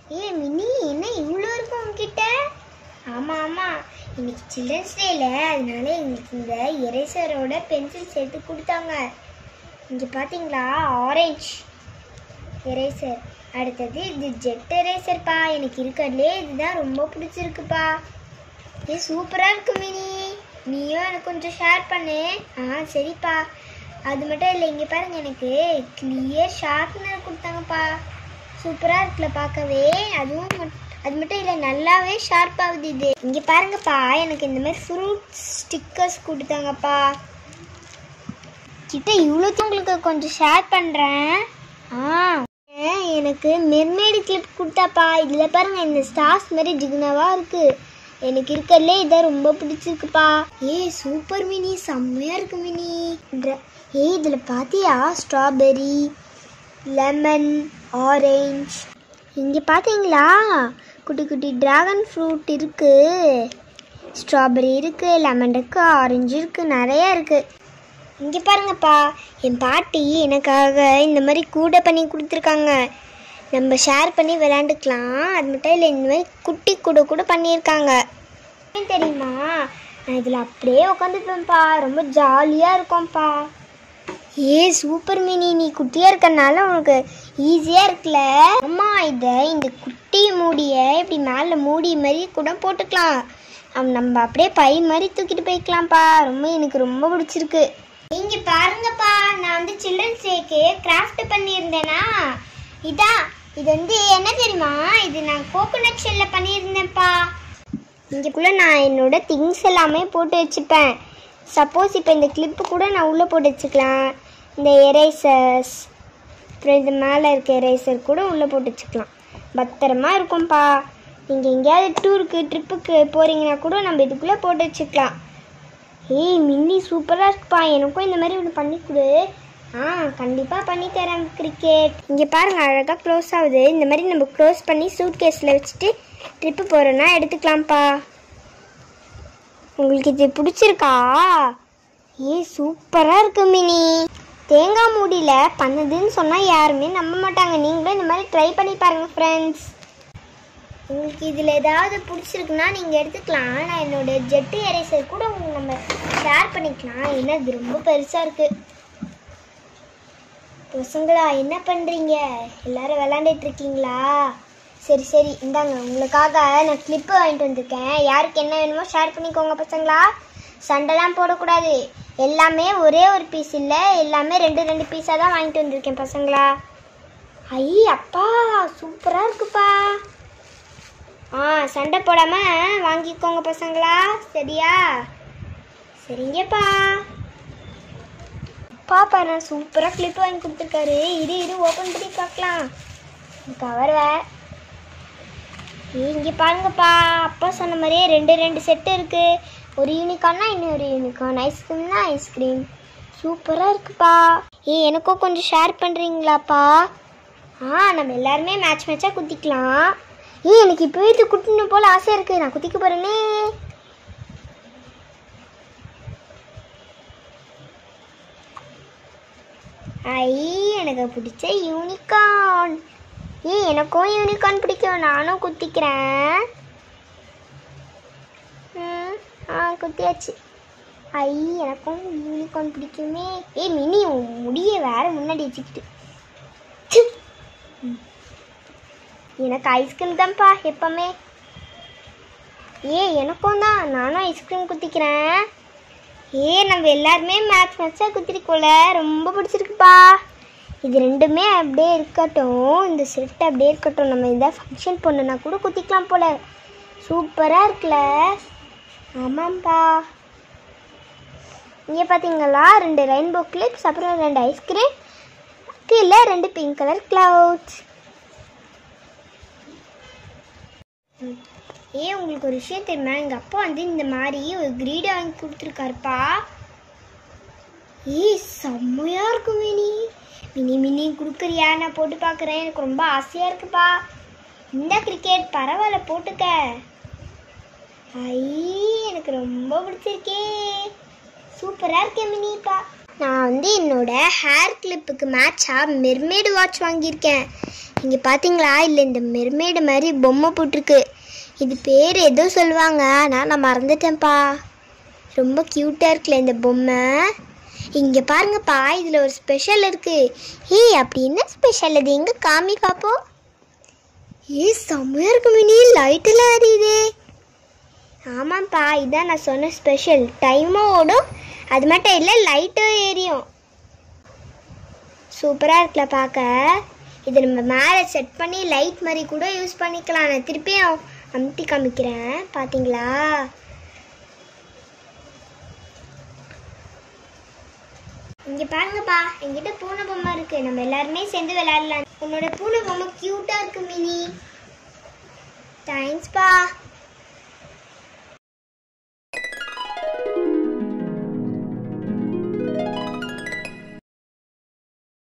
ஏய் மினி என்ன இவ்வளோ இருக்கும் உங்ககிட்ட ஆமாம் ஆமாம் இன்னைக்கு சில்ட்ரன்ஸ் டேல அதனால எங்களுக்கு இந்த எரேசரோட பென்சில் சேர்த்து கொடுத்தாங்க இங்கே பார்த்தீங்களா ஆரஞ்சு எரேசர் அடுத்தது இது ஜெட் எரேசர்ப்பா எனக்கு இருக்கிறதுலே இதுதான் ரொம்ப பிடிச்சிருக்குப்பா இது சூப்பராக இருக்கு மினி நீயும் எனக்கு கொஞ்சம் ஷேர் பண்ணு ஆ சரிப்பா அது மட்டும் இல்லை இங்கே பாருங்க எனக்கு கிளியர் ஷார்ப்னர் கொடுத்தாங்கப்பா சூப்பராக இருக்குல்ல பார்க்கவே அதுவும் மட்- அது மட்டும் இல்லை நல்லாவே ஷார்ப் ஆகுது இது இங்கே பாருங்கப்பா எனக்கு இந்த மாதிரி ஃப்ரூட் ஸ்டிக்கர்ஸ் கொடுத்தாங்கப்பா கிட்ட இவ்வளோத்தையும் உங்களுக்கு கொஞ்சம் ஷேர் பண்ணுறேன் ஆ ஏன் எனக்கு மெர்மேடு கிளிப் கொடுத்தாப்பா இதில் பாருங்க இந்த ஸ்டார்ஸ் மாதிரி ஜிகுனாவாக இருக்கு எனக்கு இருக்கிறதுலே இதான் ரொம்ப பிடிச்சிருக்குப்பா ஏய் சூப்பர் மினி செம்மையாக இருக்கு மினி ட்ர- ஏய் இதில் பார்த்தியா ஸ்ட்ராபெரி லெமன் ஆரஞ்ச் இங்கே பார்த்தீங்களா குட்டி குட்டி டிராகன் ஃப்ரூட் இருக்கு ஸ்ட்ராபெரி இருக்கு லெமன் இருக்கு ஆரஞ்சு இருக்கு நிறைய இருக்கு இங்கே பாருங்கப்பா என் பாட்டி எனக்காக இந்த மாதிரி கூடை பண்ணி கொடுத்துருக்காங்க நம்ம ஷேர் பண்ணி விளையாண்டுக்கலாம் அது மட்டும் இல்லை இந்த மாதிரி குட்டி கூடை கூட பண்ணியிருக்காங்க ஏன் தெரியுமா நான் இதில் அப்படியே உட்காந்துப்பேன்ப்பா ரொம்ப ஜாலியாக இருக்கும்ப்பா ஏ சூப்பர் மினி நீ குட்டியாக இருக்கறனால உனக்கு ஈஸியாக இருக்குல்ல அம்மா இதை இந்த குட்டி மூடியை இப்படி மேலே மூடி மாதிரி கூட போட்டுக்கலாம் அம் நம்ம அப்படியே பை மாதிரி தூக்கிட்டு போய்க்கலாம்ப்பா ரொம்ப எனக்கு ரொம்ப பிடிச்சிருக்கு நீங்க பாருங்கப்பா நான் வந்து சில்ட்ரன்ஸ் டேக்கு கிராஃப்ட் பண்ணியிருந்தேனா இதான் இது வந்து என்ன தெரியுமா இது நான் கோகோனட் ஷெல்ல பண்ணியிருந்தேன்ப்பா இங்கக்குள்ள நான் என்னோட திங்ஸ் எல்லாமே போட்டு வச்சுப்பேன் சப்போஸ் இப்போ இந்த கிளிப்பு கூட நான் உள்ளே போட்டு வச்சுக்கலாம் இந்த எரேசர்ஸ் அப்புறம் இது மேலே இருக்க எரேசர் கூட உள்ளே போட்டு வச்சுக்கலாம் பத்திரமா இருக்கும்ப்பா நீங்கள் எங்கேயாவது டூருக்கு ட்ரிப்புக்கு போகிறீங்கன்னா கூட நம்ம இதுக்குள்ளே போட்டு வச்சுக்கலாம் ஏய் மின்னி சூப்பராக இருக்குப்பா எனக்கும் இந்த மாதிரி ஒன்று பண்ணி கொடு ஆ கண்டிப்பாக பண்ணி தரேன் கிரிக்கெட் இங்கே பாருங்க அழகாக க்ளோஸ் ஆகுது இந்த மாதிரி நம்ம க்ளோஸ் பண்ணி சூட் கேஸில் வச்சுட்டு ட்ரிப்பு போகிறோன்னா எடுத்துக்கலாம்ப்பா உங்களுக்கு இது பிடிச்சிருக்கா ஏய் சூப்பராக இருக்கு மினி தேங்காய் மூடியில் பண்ணுதுன்னு சொன்னால் யாருமே நம்ப மாட்டாங்க நீங்களும் இந்த மாதிரி ட்ரை பண்ணி பாருங்கள் ஃப்ரெண்ட்ஸ் உங்களுக்கு இதில் ஏதாவது பிடிச்சிருக்குன்னா நீங்கள் எடுத்துக்கலாம் நான் என்னோட ஜெட்டு எரேசர் கூட உங்களுக்கு நம்ம ஷேர் பண்ணிக்கலாம் ஏன்னா இது ரொம்ப பெருசாக இருக்குது பசங்களா என்ன பண்ணுறீங்க எல்லாரும் விளாண்டுட்டு இருக்கீங்களா சரி சரி இந்தாங்க உங்களுக்காக நான் கிளிப்பு வாங்கிட்டு வந்திருக்கேன் யாருக்கு என்ன வேணுமோ ஷேர் பண்ணிக்கோங்க பசங்களா சண்டைலாம் போடக்கூடாது எல்லாமே ஒரே ஒரு பீஸ் இல்லை எல்லாமே ரெண்டு ரெண்டு பீஸாக தான் வாங்கிட்டு வந்திருக்கேன் பசங்களா ஐ அப்பா சூப்பராக இருக்குப்பா ஆ சண்டை போடாம வாங்கிக்கோங்க பசங்களா சரியா சரிங்கப்பா பாப்பா நான் சூப்பராக கிளிப் வாங்கி கொடுத்துருக்காரு இரு இரு ஓப்பன் பண்ணி பார்க்கலாம் கவர் வே இங்கே பாருங்கப்பா அப்பா சொன்ன மாதிரியே ரெண்டு ரெண்டு செட்டு இருக்கு ஒரு யூனிகார்னா இன்னொரு யூனிகார்ன் ஐஸ்கிரீம்னா ஐஸ்கிரீம் சூப்பராக இருக்குப்பா ஏய் எனக்கும் கொஞ்சம் ஷேர் பண்ணுறீங்களாப்பா ஆ நம்ம எல்லாருமே மேட்ச் மேட்சாக குத்திக்கலாம் ஏய் எனக்கு இப்போவே இது குட்டணும் போல ஆசையாக இருக்குது நான் குத்திக்க போகிறேனே ஐ எனக்கு பிடிச்ச யூனிகார்ன் ஏய் எனக்கும் யூனிகார்ன் பிடிக்கும் நானும் குத்திக்கிறேன் ம், ஆ குத்தியாச்சு ஐ எனக்கும் யூனிகார்ன் பிடிக்குமே ஏய் மினி உன் முடிய வேற முன்னாடி வச்சுக்கிட்டு சி. ம். எனக்கு ஐஸ்கிரீம் தான்ப்பா எப்பவுமே ஏ எனக்கும் தான் நானும் ஐஸ்கிரீம் குத்திக்கிறேன் ஏ நம்ம எல்லாருமே மேட்ச் மேட்சாக குத்திருக்கோல ரொம்ப பிடிச்சிருக்குப்பா இது ரெண்டுமே அப்படியே இருக்கட்டும் இந்த செட் அப்படியே இருக்கட்டும் நம்ம இந்த ஃபங்க்ஷன் போனோன்னா கூட குத்திக்கலாம் போல சூப்பராக இருக்குல்ல ஆமாம்ப்பா இங்கே பார்த்தீங்களா ரெண்டு ரெயின்போ கிளிப்ஸ் அப்புறம் ரெண்டு ஐஸ்கிரீம் கீழே ரெண்டு பிங்க் கலர் கிளவுட்ஸ் ஏ உங்களுக்கு ஒரு விஷயம் தெரியுமா எங்கள் அப்பா வந்து இந்த மாதிரி ஒரு கிரீடை வாங்கி கொடுத்துருக்காருப்பா ஏய் செம்மையா இருக்கு மினி மினி மினி கொடுக்குறியா நான் போட்டு பார்க்குறேன் எனக்கு ரொம்ப ஆசையாக இருக்குப்பா இந்த கிரிக்கெட் பரவாயில்ல போட்டுக்க ஐ எனக்கு ரொம்ப பிடிச்சிருக்கே சூப்பராக இருக்கே மினிப்பா நான் வந்து என்னோட ஹேர் கிளிப்புக்கு மேட்சாக மெர்மேடு வாட்ச் வாங்கியிருக்கேன் இங்கே பார்த்தீங்களா இல்லை இந்த மெர்மேடு மாதிரி பொம்மை போட்டிருக்கு இது பேர் ஏதோ சொல்லுவாங்க ஆனால் நான் மறந்துட்டேன்ப்பா ரொம்ப க்யூட்டாக இருக்குல்ல இந்த பொம்மை இங்கே பாருங்கப்பா இதில் ஒரு ஸ்பெஷல் இருக்குது ஏய் அப்படி என்ன ஸ்பெஷல் அது எங்கே காமி பார்ப்போம் ஏய் செம்மையாக இருக்கு மினி லைட்டெல்லாம் எரியுதே ஆமாம்ப்பா இதான் நான் சொன்ன ஸ்பெஷல் டைமும் ஓடும் அது மட்டும் இல்லை லைட்டும் எரியும் சூப்பராக இருக்குல்ல பார்க்க இதை நம்ம மேலே செட் பண்ணி லைட் மாதிரி கூட யூஸ் பண்ணிக்கலாம் நான் திருப்பியும் அமுத்தி காமிக்கிறேன் பார்த்தீங்களா இங்கே பாருங்கப்பா என்கிட்ட பூனை பொம்மை இருக்கு நம்ம எல்லாருமே சேர்ந்து விளையாடலாம் உன்னோட பூனை பொம்மை க்யூட்டாக இருக்கு மினி தேங்க்ஸ்ப்பா